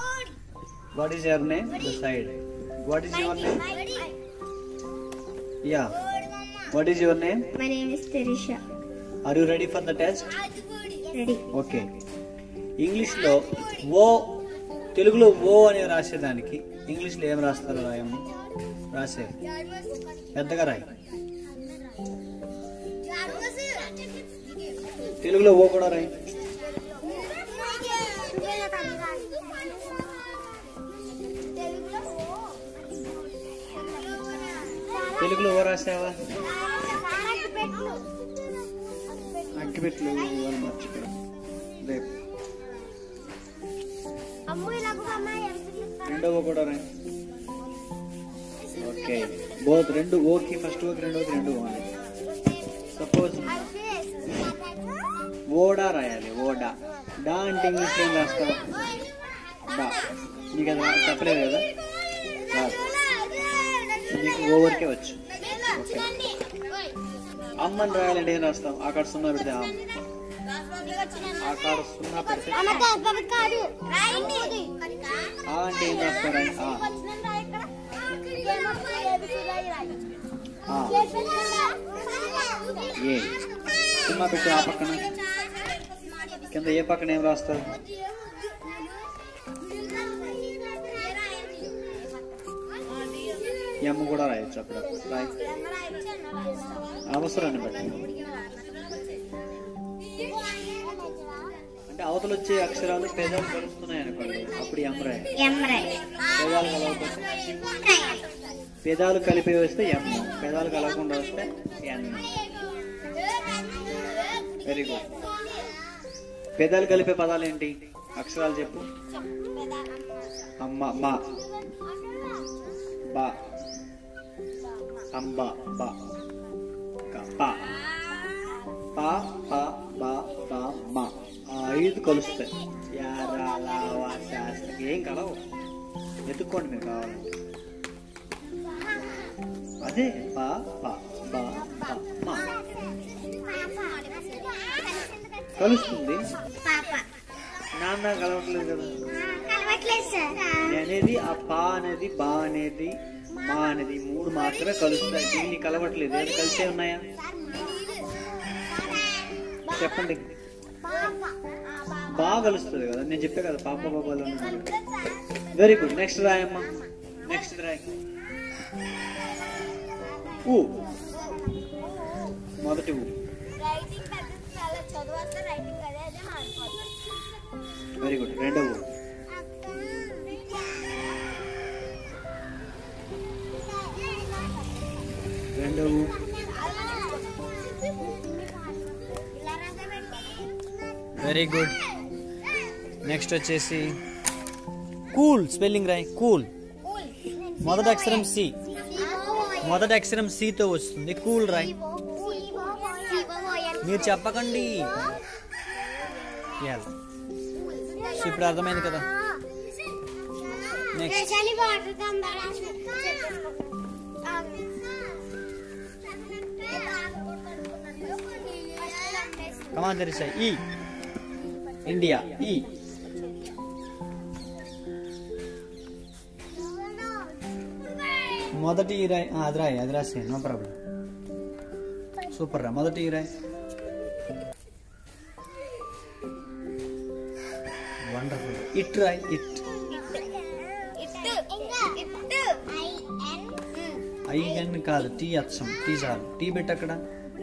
What is your name the side what is your name yeah what is your name My name is Terisha. Are you ready for the test Ready. Okay ఇంగ్లీష్లో ఓ తెలుగులో ఓ అని రాసేదానికి ఇంగ్లీష్లో ఏం రాస్తారో రాయమ్మ రాసే పెద్దగా రాయి తెలుగులో ఓ కూడా రాయి తెలుగులో ఓ రాసావా అక్కిపెట్లు వాళ్ళు మర్చిపోయారు రేపు రెండవ కూడా రాయి ఓకే బోత్ రెండు ఓకి ఫస్ట్ ఓకి రెండోకి రెండు ఓ సపోజ్ ఓడా రాయాలి ఓడా డా అంటే ఇంగ్లీష్ ఏం రాస్తావు డా నీకు అది రా- చెప్పలేదు కదా రాదు నీకు ఓవర్కే వచ్చు ఓకే అమ్మని రాయాలంటే ఏం రాస్తాం అక్కడ సున్నా పెడితే అమ్మ అక్కడ సున్నా పెడితే ఆ అంటే ఏం రాస్తారు ఆ ఆ ఏ సున్నా పెట్టి ఆ పక్కన కింద ఏ పక్కన ఏం రాస్తారు ఎమ్ కూడా రాయొచ్చు అప్పుడు రాయి అవసరాన్ని బట్టి అంటే అవతల వచ్చే అక్షరాలు పేదాలు కలుస్తున్నాయి అనుకోండి అప్పుడు ఎమ్ రాయాలి పేదాలు కలవకపోతే పేదాలు కలిపి వస్తే ఎమ్ పేదాలు కలవకుండా వస్తే ఎన్ వెరీ గుడ్ పేదాలు కలిపే పదాలు ఏంటి అక్షరాలు చెప్పు అమ్మ మా బా అంబ బా క- పా పా పా బా బా మా ఆ ఐదు కలుస్తాయి యారా లావా శాస్త్ర ఏం కలవు ఎత్తుక్కోండి మీరు కావాలంటే అదే పా పా బా బా మా కలుస్తుంది నాన్న కలవట్లేదు కదా ఇది అనేది ఆ పా అనేది బా అనేది మా అనేది ఈ మూడు మాత్రమే కలుస్తాయి దీన్ని కలవట్లేదు ఏది కలిసే ఉన్నాయా చెప్పండి బాగా కలుస్తుంది కదా నేను చెప్పే కదా పాప బాబాలో వెరీ గుడ్ నెక్స్ట్ రాయమ్మా నెక్స్ట్ రాయ్ ఊ మొదటి ఊ రైటింగ్ పెద్ద చాలా చదివేస్తే రైటింగ్ అదే అదే మారిపోతుంది వెరీ గుడ్ రెండవ ఊ రెండవ ఊ వెరీ గుడ్ నెక్స్ట్ వచ్చేసి కూల్ స్పెల్లింగ్ రాయ్ కూల్ మొదటి అక్షరం సి మొదటి అక్షరం సితో వస్తుంది కూల్ రాయ్ మీరు చెప్పకండి Yeah. సో ఇప్పుడు అర్థమైంది కదా నెక్స్ట్ దేశాన్ని వాటర్ కమాన్ తెరిసా ఈ ఇండియా ఈ మొదటి ఈ రాయ్ ఆ, అది రాయ్ అది రాసే నో ప్రాబ్లం సూపర్ రా మొదటి ఈ రాయ్ వండర్ఫుల్ ఇట్ రాయ్ ఇట్ ఐ ఎన్ కాదు టీ అచ్చం టీ చాలు టీ పెట్టు అక్కడ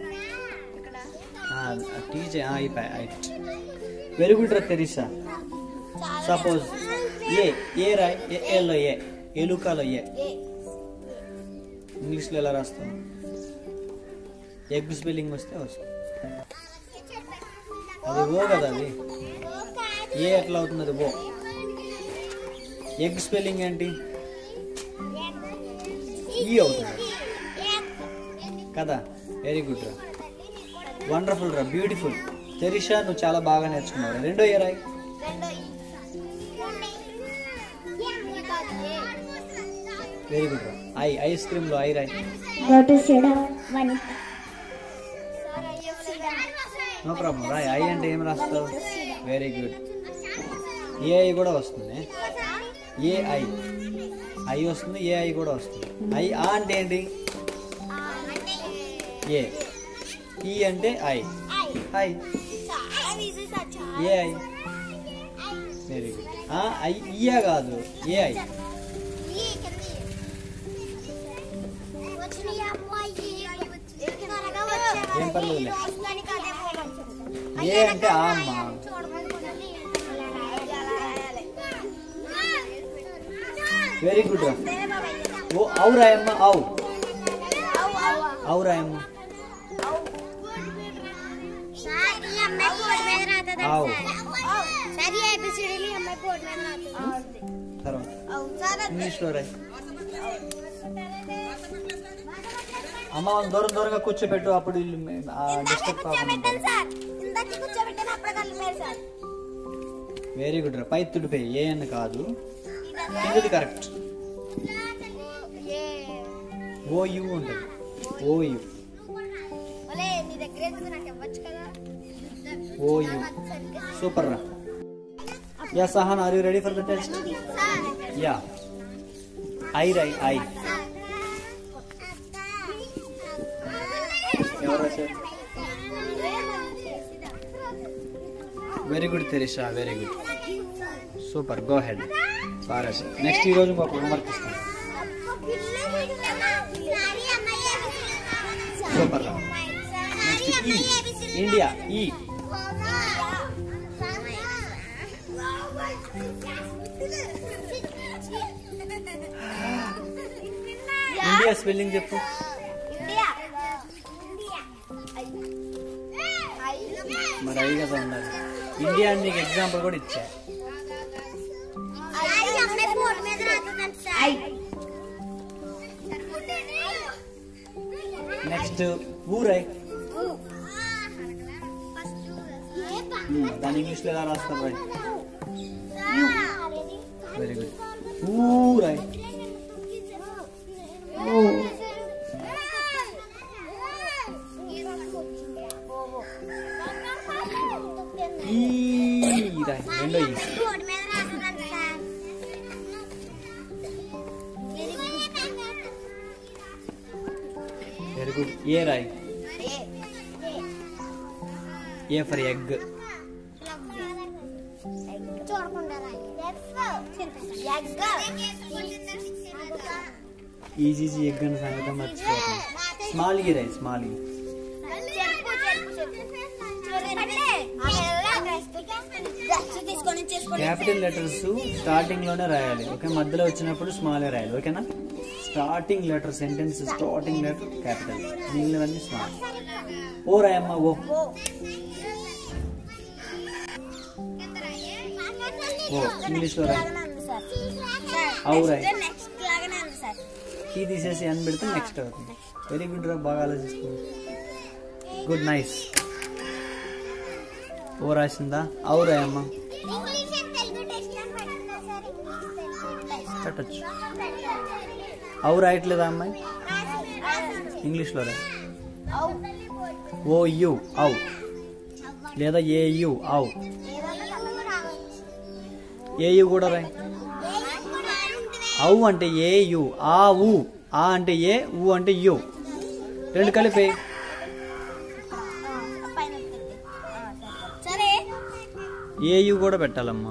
ఆ, టీ చే ఆ, అయిపోయి ఐట్ వెరీ గుడ్ రా తెరీసా సపోజ్ ఏ ఏ రాయ్ ఏ ఏలో ఏ ఎలుకలో ఏ ఇంగ్లీష్లో ఎలా రాస్తాం ఎగ్ స్పెల్లింగ్ వస్తే వస్తుంది అది ఓ కదా అది ఏ ఎట్లా అవుతుంది అది ఓ ఎగ్ స్పెల్లింగ్ ఏంటి ఈ అవుతుంది కదా వెరీ గుడ్ రా వండర్ఫుల్ రా బ్యూటిఫుల్ తెరిషా నువ్వు చాలా బాగా నేర్చుకున్నావు రా. రెండో ఇయర్ అయి వెరీ గుడ్ రా ఐ ఐస్ క్రీమ్ లో ఐ రాయ్ Go to sit down. One. No problem రాయ్ ఐ అంటే ఏం రాస్తావు వెరీ గుడ్ ఏఐ కూడా వస్తుంది ఏఐ ఐ వస్తుంది ఏఐ కూడా వస్తుంది ఐ ఆ అంటే ఏంటి ఏ ఈ అంటే I I AI very good I ఈయా కాదు ఏఐ ఏం పర్లేదులే. ఏ అంటే ఆ అమ్మ వెరీ గుడ్ రా ఓ అవు రాయమ్మ అవు అవు రాయమ్మ ఆవు. సరే ఏబిసిడీలు అమ్మాయి బోర్డు మీద రాస్తుంది తర్వాత అవును సార్ ఇంగ్లీష్లో రాయ్ అమ్మ వాళ్ళని దూరం దూరంగా కూర్చోబెట్టు అప్పుడు వీళ్ళు మే- ఆ డిస్టర్బ్ కాకుండా కూర్చోబెట్టాను సార్ ఇందాక కూర్చోబెట్టాను అప్పుడే కలిపారు సార్ వెరీ గుడ్ రా పై తుడిపే ఏ అని కాదు కిందది కరెక్ట్ ఓ యు ఉంటుంది ఓ యు ఒలే నీ దగ్గర ఎందుకు నాకు ఇవ్వచ్చు కదా ఓ యు సూపర్ రా yeah Sahan are you ready for the test sir yeah I రై ఐ ఎవరు రాశారు very good Terisha very good super go ahead బాగా నెక్స్ట్ ఈ రోజు మాకు హోంవర్క్ ఇస్తాం సూపర్ రా నెక్స్ట్ ఈ ఇండియా ఈ ఇండియా స్పెల్లింగ్ చెప్పు మరి అవి కదా ఉండాలి ఇండియా అని నీకు ఎగ్జాంపుల్ కూడా ఇచ్చా నెక్స్ట్ ఊరై దాని ఇంగ్లీష్లో ఎలా రాస్తారు రాయ్ వెరీ గుడ్ ఊరై ఈ రాయ్ రెండో ఈ బోర్డు మీద రాస్తున్నాను సార్ వెరీ గుడ్ ఏ రాయ్ ఏ ఫర్ ఎగ్ చూడకుండా ఈజీజీ ఎగ్ అన్న సంగతి మర్చిపోతాం స్మాల్ ఈ రాయ్ స్మాల్ ఈ తీసుకొని చేసుకొని క్యాపిటల్ లెటర్స్ స్టార్టింగ్ లోనే రాయాలి ఓకే మధ్యలో వచ్చినప్పుడు స్మాల్ రాయాలి ఓకేనా starting letter sentence starting letter capital మిగిలినవన్నీ స్మాల్ ఓ రాయమ్మ ఓ ఓ ఇంగ్లీష్లో రాయ్ అవు రాయ్ నెక్స్ట్ లాగానే ఉంది సార్ కీ తీసేసి అని పెడితే నెక్స్ట్ అవుతుంది వెరీ గుడ్ రా బాగా ఆలోచిస్తుంది గుడ్ నైస్ ఓ రాసిందా అవు రాయమ్మ ఇంగ్లీష్ అండ్ తెలుగు టెస్ట్ అని పెట్టినా సార్ ఇంగ్లీష్ పెట్టచ్చు అవు రాయట్లేదా అమ్మాయి ఇంగ్లీష్లో రాయ్ ఓ యు అవు లేదా ఏ యు అవు ఏ యు కూడా రాయ్ అవు అంటే ఏ యు ఆ ఊ ఆ అంటే ఏ ఊ అంటే యు రెండు కలిపే సరే ఏ యు కూడా పెట్టాలమ్మా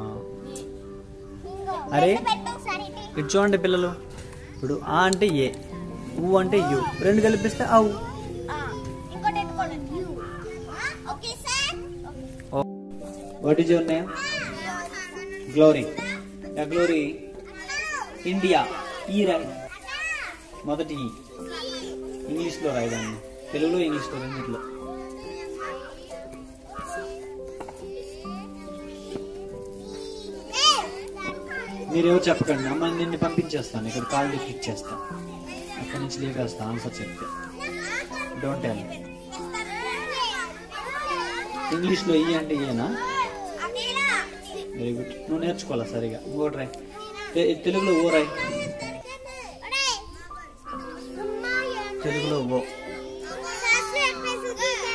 అరే ఇటు చూడండి పిల్లలు ఇప్పుడు ఆ అంటే ఏ ఊ అంటే యు రెండు కలిపిస్తే అవు ఇంకోటి ఎత్తుకోండి okay sir what is your name Glory Glory India ఈ రాయ్ మొదటి ఈ ఇంగ్లీష్లో రాయదాన్ని తెలుగులో ఇంగ్లీష్లో రెండిట్లో మీరేవో చెప్పకండి అమ్మ నిన్ను పంపించేస్తాను ఇక్కడ కాల్ లిఫ్ట్ ఇచ్చేస్తాను అక్కడి నుంచి లేపేస్తా ఆన్సర్ చెప్తే డోంట్ టెల్ ఇంగ్లీష్లో ఈ అంటే ఏనా వెరీ గుడ్ నువ్వు నేర్చుకోవాలా సరిగా ఇంకోటి రాయ్ తె- తెలుగులో ఓ రాయ్ తెలుగులో ఓ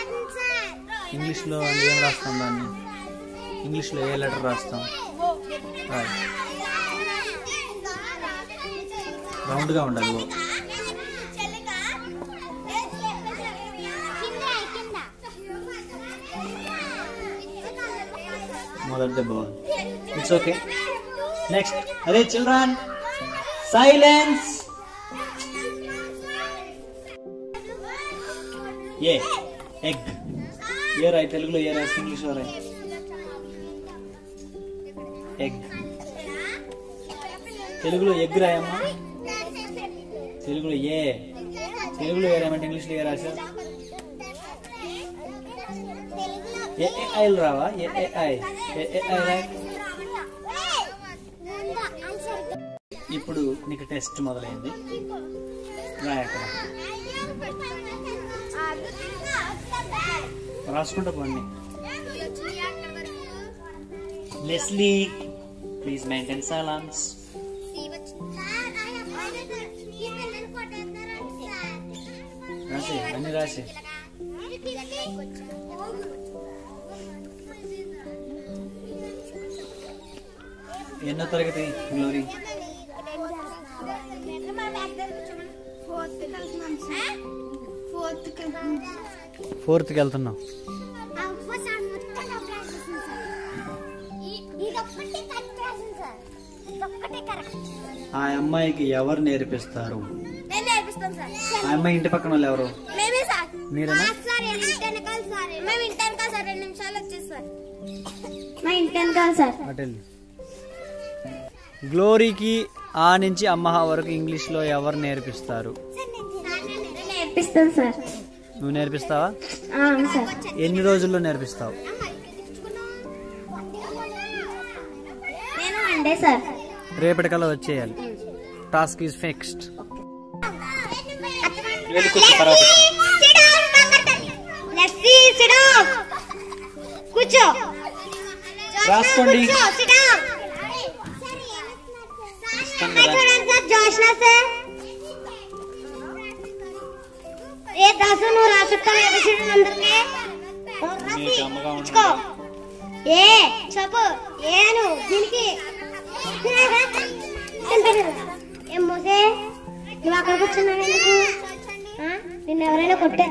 ఇంగ్లీష్లో ఏం రాస్తాం దాన్ని ఇంగ్లీష్లో ఏ లెటర్ రాస్తాం రాయ్ రౌండ్గా ఉండాలి ఓ. మొదటిదే బాగుంది ఇట్స్ ఓకే నెక్స్ట్ అదే children silence A egg A రాయ్ తెలుగులో ఏ రాయ్ ఇంగ్లీష్లో రాయ్ ఎగ్ తెలుగులో ఎగ్ రాయమ్మా తెలుగులో ఏ తెలుగులో ఏ రాయమంటే ఇంగ్లీష్లో ఏ రాశారు ఏ ఏ ఐలు రావా A A I A A I రాయ్ ఇప్పుడు నీకు టెస్ట్ మొదలైంది రాయ్ అక్కడ రాసుకుంటా పోండి లెస్లీ ప్లీజ్ మెయింటైన్ సైలెన్స్ రాసి అన్ని రాసి ఎన్నో తరగతి గ్లోరీ ఫోర్త్ ఫోర్త్కి వెళ్తున్నాం ఆ అమ్మాయికి ఎవరు నేర్పిస్తారు నేను నేర్పిస్తాను సార్ ఆ అమ్మాయి ఇంటి పక్కన వాళ్ళు ఎవరు మేమే సార్ మీరేనా సార్ ఇంటెనకాల సార్ మేము ఇంటెనకాల సార్ రెండు నిమిషాలు వచ్చేసారు మా ఇంటెనకాల సార్ అటు వెళ్ళు. గ్లోరీకి ఆ నుంచి అమ్మహ వరకు ఇంగ్లీష్లో ఎవరు నేర్పిస్తారు నేర్పిస్తాను సార్ నువ్వు నేర్పిస్తావా అవును సార్ ఎన్ని రోజుల్లో నేర్పిస్తావు నేను వండే సార్ రేపటికల్లా వచ్చేయాలి టాస్క్ ఈజ్ ఫిక్స్డ్ వెళ్ళి కూర్చో తర్వాత కూర్చో రాసుకోండి. కూర్చో, sit down. ఇస్తాం కదా సార్ జోష్నా సార్ ఏ దాసు నువ్వు రాసుకుంటావు ఏబిసిడి అందరికి నీకు అమ్మగా ఇచ్చుకో ఉంటుంది ఏ చెప్పు ఏను దీనికి ఏం మోసే నువ్వు అక్కడ కూర్చున్నావు ఎందుకు ఆ? నిన్ను ఎవరైనా కొట్టే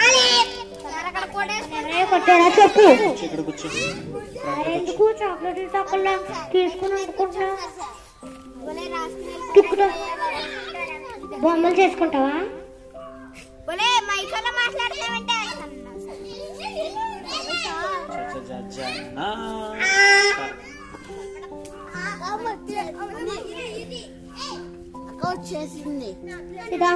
ఎవరైనా కొట్టారా చెప్పు కూర్చో, ఇక్కడ కూర్చో మరి ఎందుకు చాక్లెట్ తక్కువ తీసుకుని అనుకుంటున్నావు టిక్కుతో బొమ్మలు చేసుకుంటావా చ, చ, చ, చ, నా. వచ్చేసింది ఇదా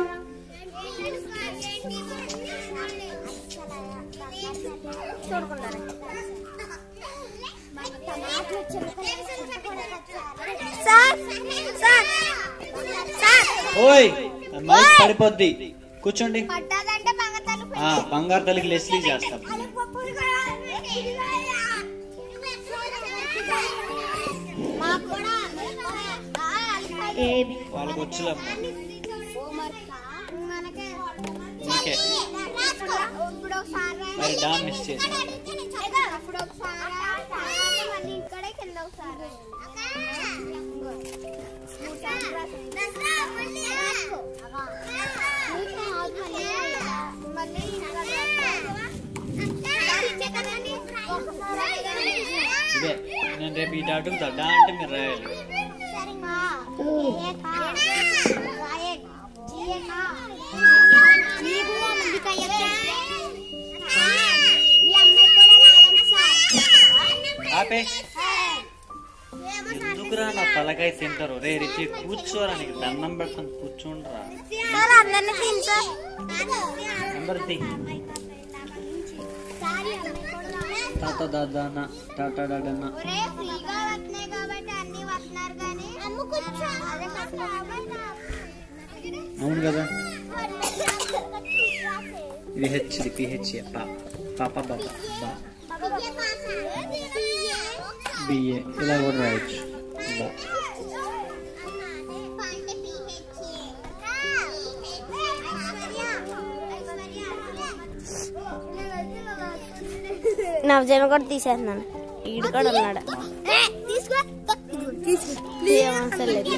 సార్ సార్ సార్ ఓయ్ మైక్ పడిపోద్ది కూర్చోండి పట్టాదంటే బంగారు ఆ బంగారు తల్లికి లెస్లీ చేస్తాం మాకు కూడా వాళ్ళకి వచ్చులే మనకే ఇంకే ఇప్పుడు ఒకసారి మరి డామ్ మిస్ చేసి అప్పుడు ఒకసారి మళ్ళీ ఇక్కడే కింద ఒకసారి ఇదే నేను రేపు ఈ డాటు డా అంటే మీరు రాయాలి ఆపే ఎందుకురా నా తలకాయ తింటారు రే రిచి కూర్చోరా నీకు దండం పెడతాను కూర్చోండిరా నెంబర్ ది తాత దాదాన టాటా డాడన ఫ్రీగా వస్తున్నాయి కాబట్టి అన్ని వస్తున్నారు కానీ అదే కష్టం. అవును కదా ఇది హెచ్ది పిహెచ్ పా పాప బాబా బా బిఏ ఇలా కూడా రాయొచ్చు బా నవజన కూడా తీసేస్తున్నాను ఈడు కూడా ఉన్నాడు ఏం అవసరం లేదు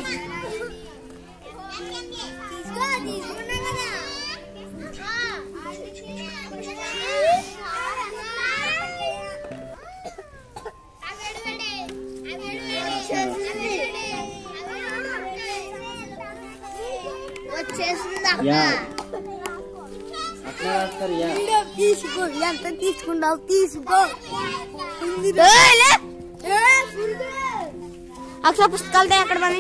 వచ్చేసింది యా అట్లా రాస్తారు యా తీసుకో ఎంత తీసుకుంటావు తీసుకో అక్షర పుస్తకాలతో ఎక్కడ పని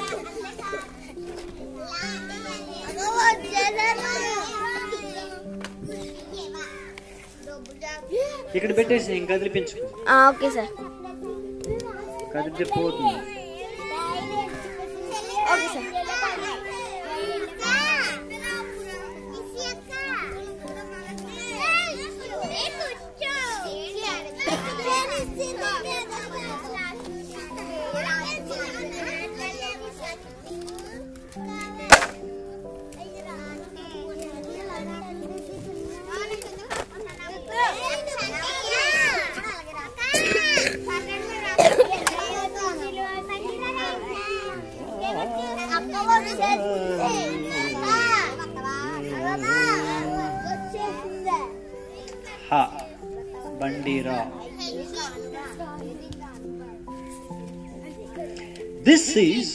ఇక్కడ పెట్టేసి ఇంకా కదిలిపించు ఓకే సార్ కదిలితే పోతుంది ఓకే సార్ హ బండిరా దిస్ ఈజ్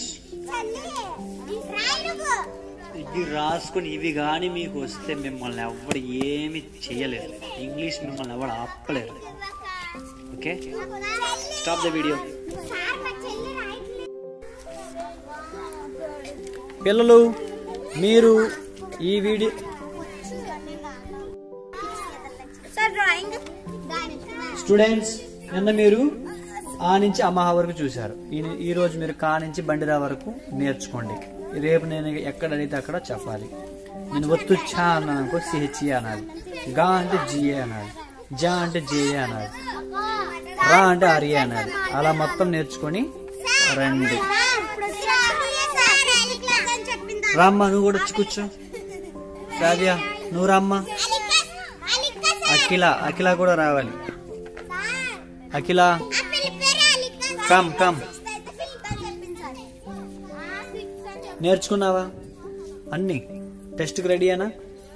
ఇది రాసుకొని ఇవి కానీ మీకు వస్తే మిమ్మల్ని ఎవరు ఏమి చేయలేరు ఇంగ్లీష్ మిమ్మల్ని ఎవరు ఆపలేరు ఓకే స్టాప్ ద వీడియో పిల్లలు మీరు ఈ వీడియో సార్ డ్రాయింగ్ స్టూడెంట్స్ నిన్న మీరు ఆ నుంచి అమహా వరకు చూశారు ఈ- ఈ రోజు మీరు కా నుంచి బండిరా వరకు నేర్చుకోండి రేపు నేను ఎక్కడ అడిగితే అక్కడ చెప్పాలి నేను ఒత్తు ఛా అన్నాను అనుకో సిహెచ్ఈ అనాలి గా అంటే జిఏ అనాలి జా అంటే జేఏ అనాలి రా అంటే ఆర్ఏ అనాలి అలా మొత్తం నేర్చుకొని రండి రామ్మ నువ్వు కూడా వచ్చి కూర్చో రాజా నువ్వు రామ్మ అఖిల అఖిల కూడా రావాలి అఖిల కమ్ కమ్ నేర్చుకున్నావా అన్ని టెస్ట్కి రెడీ అనా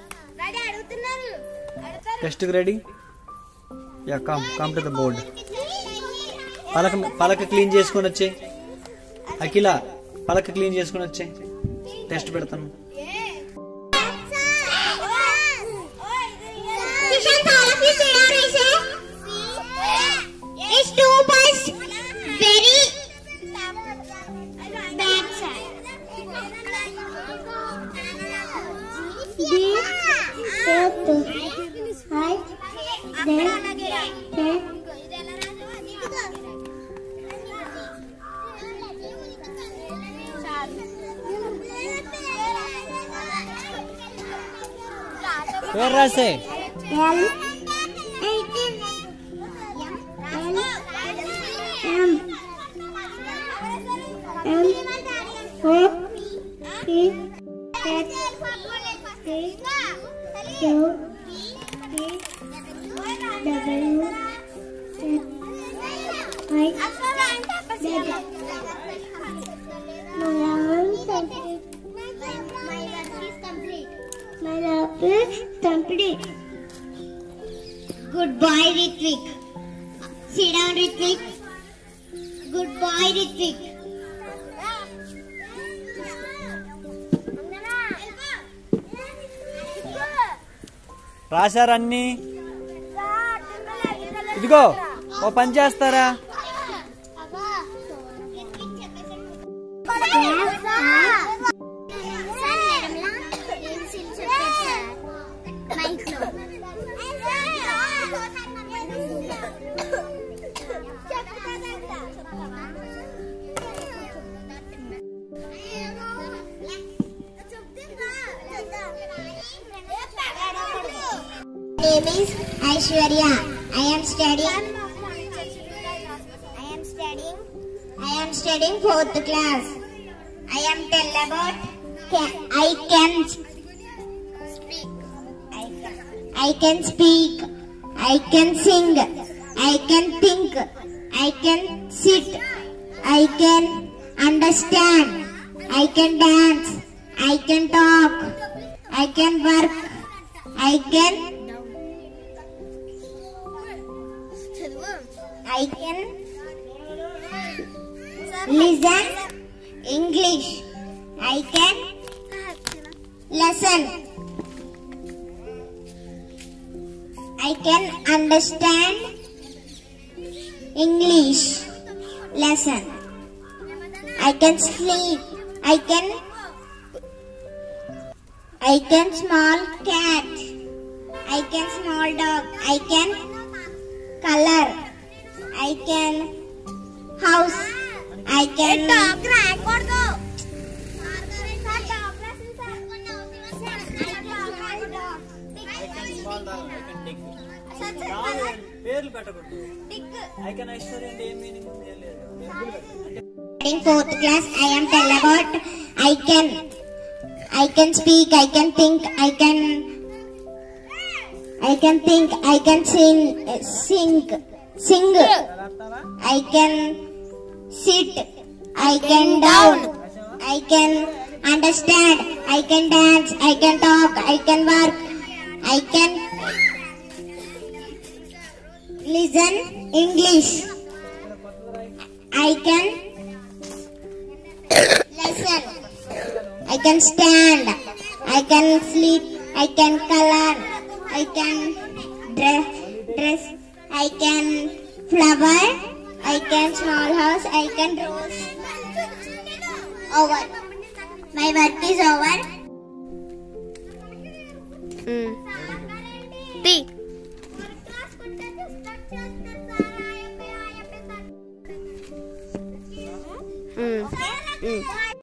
టెస్ట్కి ready yeah come come to the board పలక పలక క్లీన్ చేసుకొని వచ్చే అఖిల పలక క్లీన్ చేసుకొని వచ్చే టెస్ట్ పెడతాను It's two bus very bad side. The set height then పేరు రాసే L eighteen L M M O P H A Q P W X Y Z My love is complete. Good boy, Ritvik. Sit down, Ritvik. Good boy, Ritvik. రాశారు అన్ని ఇదిగో ఓ పని చేస్తారా name is Aishwarya. I am studying. I am studying. I am studying fourth class. I am tell about. Can, I can speak. I can speak. I can sing. I can think. I can sit. I can. Understand I can dance I can talk I can work I can I can listen English I can lesson I can understand English lesson. I can sleep. I can I can small cat. I can small dog. I can color. I can house. I can పేర్లు పెట్టకూడదు I can Aishwarya అంటే ఏం meaning ఏం లేదు అంటే In fourth class, I am tell about I can, I can speak, I can think, I can, I can think, I can sing, uh, sing, sing. I can sit, I can down, I can understand, I can dance, I can talk, I can work, I can listen English. I can listen. I can stand. I can sleep. I can color. I can dress. dress. I can flower. I can small house. I can rose. Over. My work is over.